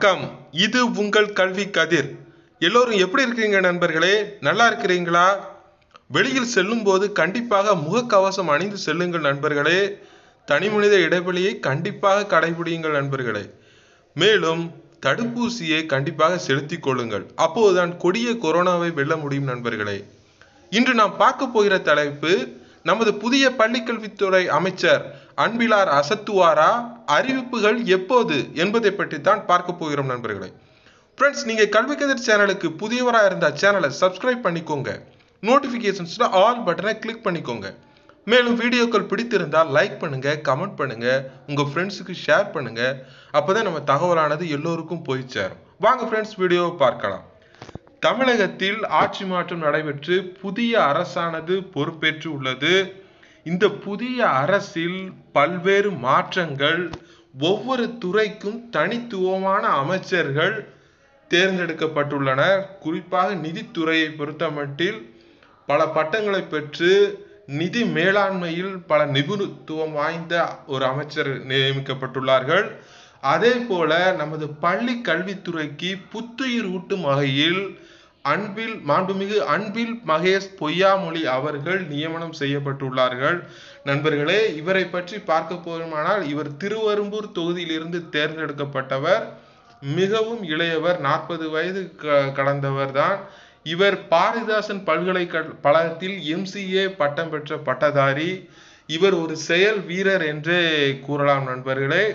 வணக்கம் இது உங்கள் கல்வி கதிர் எல்லோரும் எப்படி இருக்கீங்க நண்பர்களே நல்லா இருக்கிறீங்களா வெளியில் செல்லும் போது கண்டிப்பாக முகக்கவசம் அணிந்து செல்லுங்கள் நண்பர்களே தனிமனித இடைவெளியை கண்டிப்பாக கடைபிடியுங்கள் நண்பர்களே மேலும் தடுப்பூசியை கண்டிப்பாக செலுத்திக் கொள்ளுங்கள் அப்போதுதான் கொடிய கொரோனாவை வெல்ல முடியும் நண்பர்களே இன்று நாம் பார்க்க போகிற தலைப்பு நமது புதிய பள்ளிக்கல்வித்துறை அமைச்சர் அன்பிலார் அசத்துவாரா அறிவிப்புகள் எப்போது என்பதை பற்றி தான் பார்க்க போகிறோம் நண்பர்களே ஃப்ரெண்ட்ஸ் நீங்கள் கல்வி கதிர் சேனலுக்கு புதியவராக இருந்தால் சேனலை சப்ஸ்கிரைப் பண்ணிக்கோங்க நோட்டிஃபிகேஷன்ஸில் ஆல் பட்டனை கிளிக் பண்ணிக்கோங்க மேலும் வீடியோக்கள் பிடித்திருந்தால் லைக் பண்ணுங்க கமெண்ட் பண்ணுங்க உங்க ஃப்ரெண்ட்ஸுக்கு ஷேர் பண்ணுங்க அப்பதான் நம்ம தகவலானது எல்லோருக்கும் போய் சேரும் வாங்க ஃப்ரெண்ட்ஸ் வீடியோவை பார்க்கலாம் தமிழகத்தில் ஆட்சி மாற்றம் நடைபெற்று புதிய அரசானது பொறுப்பேற்று உள்ளது இந்த புதிய அரசில் பல்வேறு மாற்றங்கள் ஒவ்வொரு துறைக்கும் தனித்துவமான அமைச்சர்கள் தேர்ந்தெடுக்கப்பட்டுள்ளனர் குறிப்பாக நிதித்துறையை பொறுத்தமட்டில் பல பட்டங்களை பெற்று நிதி மேலாண்மையில் பல நிபுணத்துவம் வாய்ந்த ஒரு அமைச்சர் நியமிக்கப்பட்டுள்ளார்கள் அதே போல நமது பள்ளி கல்வித்துறைக்கு புத்துயிர் ஊட்டும் வகையில் அன்பில் மாண்புமிகு அன்பில் மகேஷ் பொய்யாமொழி அவர்கள் நியமனம் செய்யப்பட்டுள்ளார்கள் நண்பர்களே இவரை பற்றி பார்க்க போகுமானால் இவர் திருவரும்பூர் தொகுதியிலிருந்து தேர்ந்தெடுக்கப்பட்டவர் மிகவும் இளையவர் நாற்பது வயது கடந்தவர் தான் இவர் பாரதிதாசன் பல்கலைக்கழகத்தில் எம்சிஏ பட்டம் பெற்ற பட்டதாரி இவர் ஒரு செயல் வீரர் என்றே கூறலாம் நண்பர்களே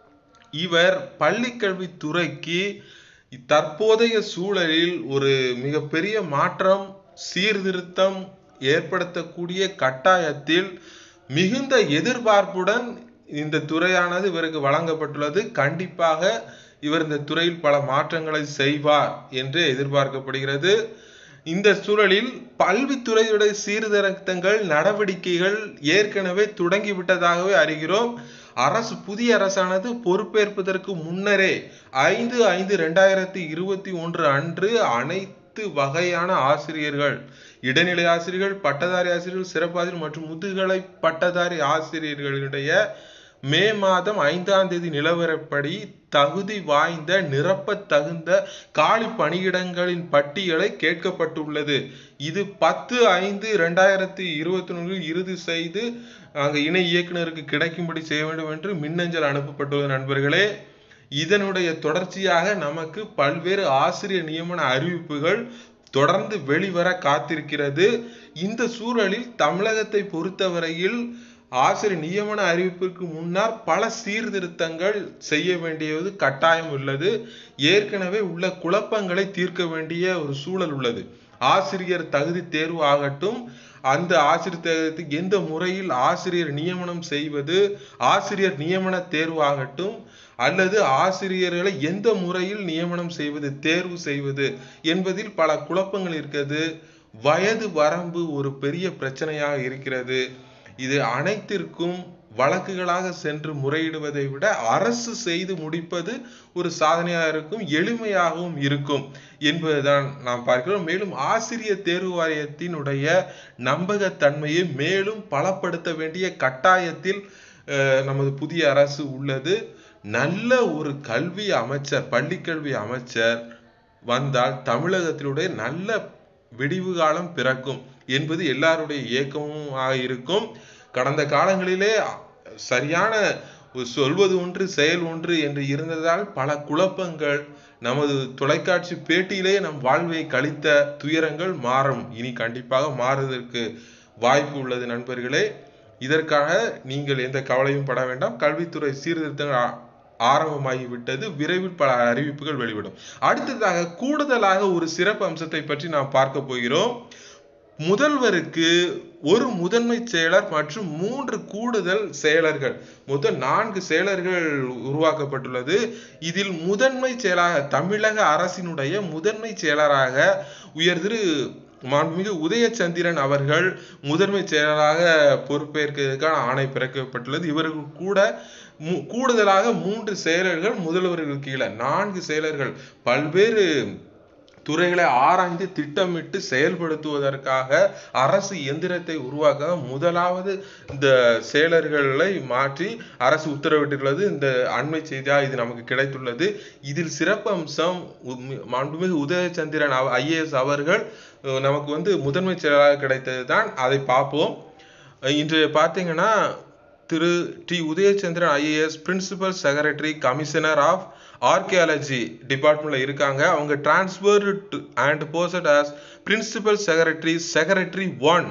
இவர் பள்ளிக்கல்வித்துறைக்கு தற்போதைய சூழலில் ஒரு மிகப்பெரிய மாற்றம் சீர்திருத்தம் ஏற்படுத்தக்கூடிய கட்டாயத்தில் மிகுந்த எதிர்பார்ப்புடன் இந்த துறையானது இவருக்கு வழங்கப்பட்டுள்ளது கண்டிப்பாக இவர் இந்த துறையில் பல மாற்றங்களை செய்வார் என்று எதிர்பார்க்கப்படுகிறது இந்த சூழலில் கல்வித்துறையுடைய சீர்திருத்தங்கள் நடவடிக்கைகள் ஏற்கனவே தொடங்கிவிட்டதாகவே அறிகிறோம் அரசு புதிய அரசானது பொறுப்பேற்பதற்கு முன்னரே ஐந்து ஐந்து ரெண்டாயிரத்தி இருபத்தி ஒன்று அன்று அனைத்து வகையான ஆசிரியர்கள் இடைநிலை ஆசிரியர்கள் பட்டதாரி ஆசிரியர்கள் சிறப்பாசிரியர் மற்றும் முதுகலை பட்டதாரி ஆசிரியர்களுடைய மே மாதம் ஐந்தாம் தேதி நிலவரப்படி தகுதி வாய்ந்த நிரப்ப தகுந்த காலி பணியிடங்களின் பட்டியலை கேட்கப்பட்டுள்ளது இது பத்து ஐந்து இரண்டாயிரத்தி இருபத்தி ஒன்றில் இறுதி செய்து அங்கு இணை இயக்குநருக்கு கிடைக்கும்படி செய்ய வேண்டும் என்று மின்னஞ்சல் அனுப்பப்பட்டுள்ள நண்பர்களே இதனுடைய தொடர்ச்சியாக நமக்கு பல்வேறு ஆசிரியர் நியமன அறிவிப்புகள் தொடர்ந்து வெளிவர காத்திருக்கிறது இந்த சூழலில் தமிழகத்தை பொறுத்தவரையில் ஆசிரியர் நியமன அறிவிப்பிற்கு முன்னர் பல சீர்திருத்தங்கள் செய்ய வேண்டியது கட்டாயம் உள்ளது ஏற்கனவே உள்ள குழப்பங்களை தீர்க்க வேண்டிய ஒரு சூழல் உள்ளது ஆசிரியர் தகுதி தேர்வு ஆகட்டும் அந்த ஆசிரியர் தேர்வுக்கு எந்த முறையில் ஆசிரியர் நியமனம் செய்வது ஆசிரியர் நியமன தேர்வு ஆகட்டும் அல்லது ஆசிரியர்களை எந்த முறையில் நியமனம் செய்வது தேர்வு செய்வது என்பதில் பல குழப்பங்கள் இருக்கிறது வயது வரம்பு ஒரு பெரிய பிரச்சனையாக இருக்கிறது இது அனைத்திற்கும் வழக்குகளாக சென்று முறையிடுவதை விட அரசு செய்து முடிப்பது ஒரு சாதனையாக இருக்கும் எளிமையாகவும் இருக்கும் என்பதுதான் நாம் பார்க்கிறோம் மேலும் ஆசிரியர் தேர்வு வாரியத்தினுடைய நம்பகத்தன்மையை மேலும் பலப்படுத்த வேண்டிய கட்டாயத்தில் நமது புதிய அரசு உள்ளது நல்ல ஒரு கல்வி அமைச்சர் பள்ளிக்கல்வி அமைச்சர் வந்தால் தமிழகத்தினுடைய நல்ல விடிவு காலம் பிறக்கும் என்பது எல்லாருடைய இயக்கமும் இருக்கும் கடந்த காலங்களிலே சரியான சொல்வது ஒன்று செயல் ஒன்று என்று இருந்ததால் பல குழப்பங்கள் நமது தொலைக்காட்சி பேட்டியிலே நம் வாழ்வை கழித்த துயரங்கள் மாறும் இனி கண்டிப்பாக மாறுவதற்கு வாய்ப்பு உள்ளது நண்பர்களே இதற்காக நீங்கள் எந்த கவலையும் பட வேண்டாம் கல்வித்துறை சீர்திருத்தங்கள் ஆரம்பமாகிவிட்டது விரைவில் பல அறிவிப்புகள் வெளிவிடும் அடுத்ததாக கூடுதலாக ஒரு சிறப்பு அம்சத்தை பற்றி நாம் பார்க்க போகிறோம் முதல்வருக்கு ஒரு முதன்மை செயலர் மற்றும் மூன்று கூடுதல் செயலர்கள் மொத்தம் நான்கு செயலர்கள் உருவாக்கப்பட்டுள்ளது இதில் முதன்மை செயலாக தமிழக அரசினுடைய முதன்மை செயலராக உயர் திரு மாண்புமிகு உதயச்சந்திரன் அவர்கள் முதன்மை செயலராக பொறுப்பேற்கிறதுக்கான ஆணை பிறக்கப்பட்டுள்ளது இவர்கள் கூட கூடுதலாக மூன்று செயலர்கள் முதல்வர்கள் கீழே நான்கு செயலர்கள் பல்வேறு துறைகளை ஆராய்ந்து திட்டமிட்டு செயல்படுத்துவதற்காக அரசு எந்திரத்தை உருவாக்க முதலாவது இந்த செயலர்களை மாற்றி அரசு உத்தரவிட்டுள்ளது இந்த அண்மை செய்தியாக இது நமக்கு கிடைத்துள்ளது இதில் சிறப்பு அம்சம் உ- மாண்புமிகு உதயச்சந்திரன் ஐஏஎஸ் அவர்கள் அஹ், நமக்கு வந்து முதன்மை செயலராக கிடைத்தது தான் அதை பார்ப்போம் அஹ், இன்று பார்த்தீங்கன்னா Thiru T Udhayachandran IAS principal secretary commissioner of archaeology டிபார்ட்மெண்ட்ல இருக்காங்க அவங்க transfer and post as principal secretary secretary one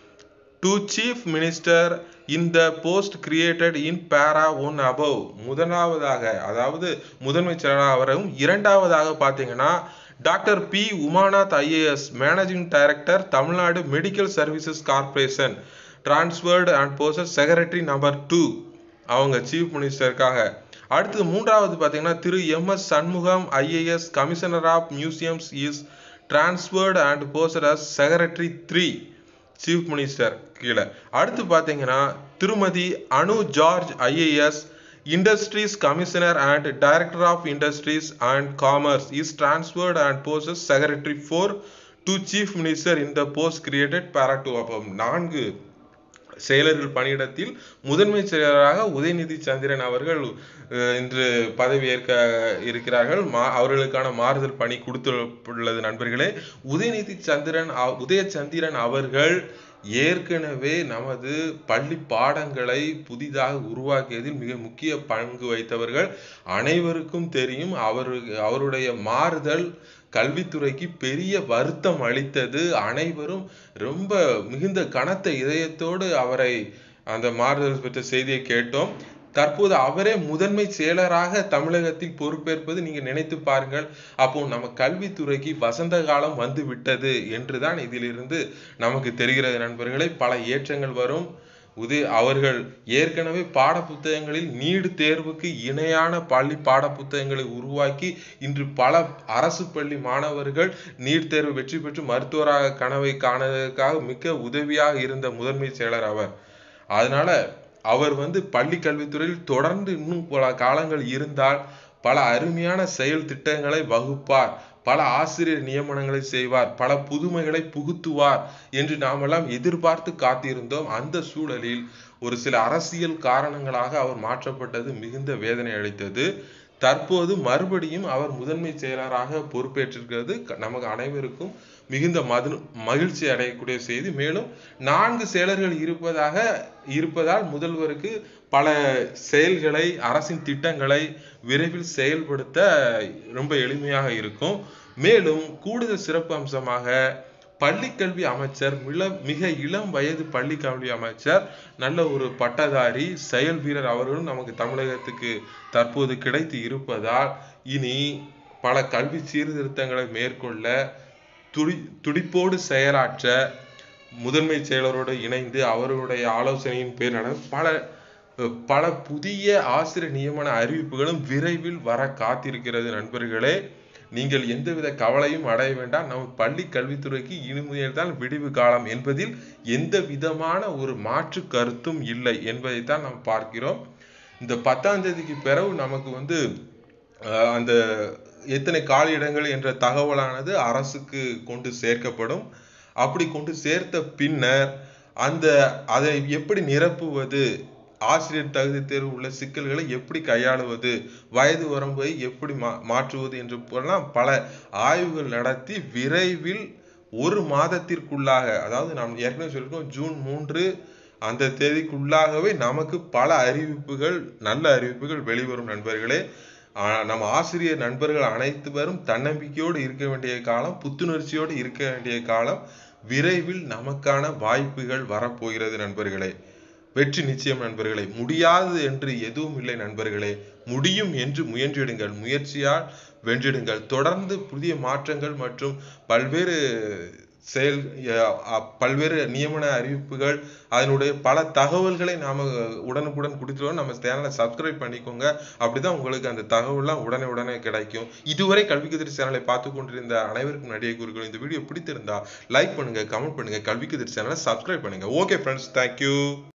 to chief minister in the post created in para one above முதலாவதாக அதாவது முதன்மை செயலாளர் அவரும் இரண்டாவதாக பார்த்தீங்கன்னா doctor P Umanath IAS managing director Tamil Nadu medical services corporation transferred and post secretary number two அவங்க chief மினிஸ்டருக்காக அடுத்தது மூன்றாவது பார்த்தீங்கன்னா Thiru M S Shanmugam IAS commissioner of museums is transferred and post as secretary three chief minister கீழே அடுத்து பார்த்தீங்கன்னா Thirumathi Anu George IAS industries commissioner and director of industries and commerce is transferred and post secretary four to chief minister in the post created para two அப்போ நான்கு செயலர்கள் பணியிடத்தில் முதன்மை செயலராக உதயநிதி சந்திரன் அவர்கள் அஹ், இன்று பதவியேற்க இருக்கிறார்கள் மா அவர்களுக்கான மாறுதல் பணி கொடுத்துள்ளது நண்பர்களே உதயநிதி சந்திரன் அவ- உதயச்சந்திரன் அவர்கள் ஏற்கனவே நமது பள்ளி பாடங்களை புதிதாக உருவாக்கியதில் மிக முக்கிய பங்கு வைத்தவர்கள் அனைவருக்கும் தெரியும் அவர் அவருடைய மாறுதல் கல்வித்துறைக்கு பெரிய வருத்தம் அளித்தது அனைவரும் ரொம்ப மிகுந்த கனத்த இதயத்தோடு அவரை அந்த மாறுதல் பெற்ற செய்தியை கேட்டோம் தற்போது அவரே முதன்மை செயலராக தமிழகத்தில் பொறுப்பேற்பது நீங்க நினைத்து பாருங்கள் அப்போ நம்ம கல்வித்துறைக்கு வசந்த காலம் வந்து விட்டது என்றுதான் இதிலிருந்து நமக்கு தெரிகிறது நண்பர்களே பல ஏற்றங்கள் வரும் உதய அவர்கள் ஏற்கனவே பாடப்புத்தகங்களில் நீடு தேர்வுக்கு இணையான பள்ளி பாடப்புத்தகங்களை உருவாக்கி இன்று பல அரசு பள்ளி மாணவர்கள் நீட் தேர்வு வெற்றி பெற்று மருத்துவராக கனவை காணுவதற்காக மிக உதவியாக இருந்த முதன்மை செயலர் அவர் அதனால அவர் வந்து பள்ளி கல்வித்துறையில் தொடர்ந்து இன்னும் பல காலங்கள் இருந்தால் பல அருமையான செயல் திட்டங்களை வகுப்பார் பல ஆசிரியர் நியமனங்களை செய்வார் பல புதுமைகளை புகுத்துவார் என்று நாமெல்லாம் எதிர்பார்த்து காத்திருந்தோம் அந்த சூழலில் ஒரு சில அரசியல் காரணங்களாக அவர் மாற்றப்பட்டது மிகுந்த வேதனை அளித்தது தற்போது மறுபடியும் அவர் முதன்மை செயலராக பொறுப்பேற்றிருக்கிறது க- நமக்கு அனைவருக்கும் மிகுந்த மது மகிழ்ச்சி அடையக்கூடிய செய்தி மேலும் நான்கு செயலர்கள் இருப்பதாக இருப்பதால் முதல்வருக்கு பல செயல்களை அரசின் திட்டங்களை விரைவில் செயல்படுத்த ரொம்ப எளிமையாக இருக்கும் மேலும் கூடுதல் சிறப்பு அம்சமாக பள்ளிக்கல்வி அமைச்சர் மில மிக இளம் வயது பள்ளி கல்வி அமைச்சர் நல்ல ஒரு பட்டதாரி செயல் வீரர் அவர்களும் நமக்கு தமிழகத்துக்கு தற்போது கிடைத்து இருப்பதால் இனி பல கல்வி சீர்திருத்தங்களை மேற்கொள்ள துடி துடிப்போடு செயலாற்ற முதன்மை செயலரோடு இணைந்து அவர்களுடைய ஆலோசனையின் பேர் நட பல பல புதிய ஆசிரியர் நியமன அறிவிப்புகளும் விரைவில் வர காத்திருக்கிறது நண்பர்களே நீங்கள் எந்தவித கவலையும் அடைய வேண்டாம் நம்ம பள்ளி கல்வித்துறைக்கு இனிமேல் தான் விடிவு காலம் என்பதில் எந்த விதமான ஒரு மாற்று கருத்தும் இல்லை என்பதைத்தான் நாம் பார்க்கிறோம் இந்த பத்தாம் தேதிக்கு பிறகு நமக்கு வந்து அஹ், அந்த எத்தனை காலி இடங்கள் என்ற தகவலானது அரசுக்கு கொண்டு சேர்க்கப்படும் அப்படி கொண்டு சேர்த்த பின்னர் அந்த அதை எப்படி நிரப்புவது ஆசிரியர் தகுதி தேர்வு உள்ள சிக்கல்களை எப்படி கையாளுவது வயது வரம்பை எப்படி மா மாற்றுவது என்று போலாம் பல ஆய்வுகள் நடத்தி விரைவில் ஒரு மாதத்திற்குள்ளாக அதாவது நாம் ஏற்கனவே சொல்லியிருக்கோம் ஜூன் மூன்று அந்த தேதிக்குள்ளாகவே நமக்கு பல அறிவிப்புகள் நல்ல அறிவிப்புகள் வெளிவரும் நண்பர்களே ஆஹ் நம்ம ஆசிரியர் நண்பர்கள் அனைத்து பேரும் தன்னம்பிக்கையோடு இருக்க வேண்டிய காலம் புத்துணர்ச்சியோடு இருக்க வேண்டிய காலம் விரைவில் நமக்கான வாய்ப்புகள் வரப்போகிறது நண்பர்களே வெற்றி நிச்சயம் நண்பர்களே முடியாது என்று எதுவும் இல்லை நண்பர்களே முடியும் என்று முயன்றிடுங்கள் முயற்சியால் வென்றிடுங்கள் தொடர்ந்து புதிய மாற்றங்கள் மற்றும் பல்வேறு செயல் அஹ் அ- பல்வேறு நியமன அறிவிப்புகள் அதனுடைய பல தகவல்களை நாம உடனுக்குடன் கொடுத்துருவோம் நம்ம சேனலை சப்ஸ்கிரைப் பண்ணிக்கோங்க அப்படிதான் உங்களுக்கு அந்த தகவல்லாம் உடனே உடனே கிடைக்கும் இதுவரை கல்வி கதிர் சேனலை பார்த்து கொண்டிருந்த அனைவருக்கும் நடிகை கூறுகள் இந்த வீடியோ பிடித்திருந்தா லைக் பண்ணுங்க கமெண்ட் பண்ணுங்க கல்வி கதிர் சேனலை சப்ஸ்கிரைப் பண்ணுங்க ஓகே ஃப்ரெண்ட்ஸ் தேங்க்யூ